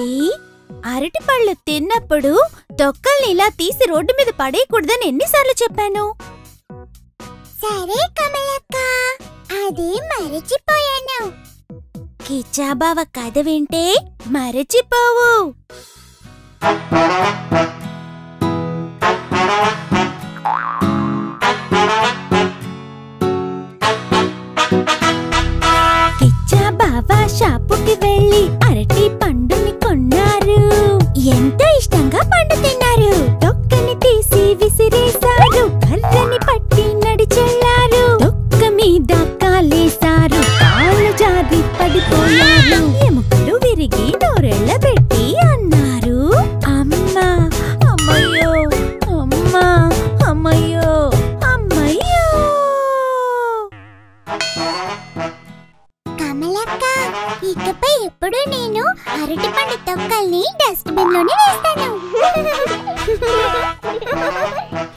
ఏంటి అరటి పళ్ళు తిన్నప్పుడు తొక్కల్ని ఇలా తీసి రోడ్డు మీద పడేయకూడదని ఎన్నిసార్లు చెప్పాను సరే కమలక్క అది మరచిపోయాను కిచ్చాబావ కథ వింటే మరచిపోవు కిచ్చాబావ షాపుకి వెళ్ళి అరటి పండుని కొన్నారు ఎంతో ఇష్టంగా పండు తిన్నారు తొక్కని తీసి విసిరేశారు కర్రని పట్టి నడిచెళ్లారు తొక్క మీద కాలేశారు కాళ్ళు జారి పడిపోయారు ఎముకలు విరిగి నోరెళ్ళ పెట్టి అన్నారు అమ్మా అమ్మయ్యో అమ్మా అమ్మయ్యో అమ్మయ్యో కమలక్క ఇకపై ఎప్పుడు నేను అరటిపండు తొక్కల్ని డస్ట్బిన్ లోనే వేస్తాను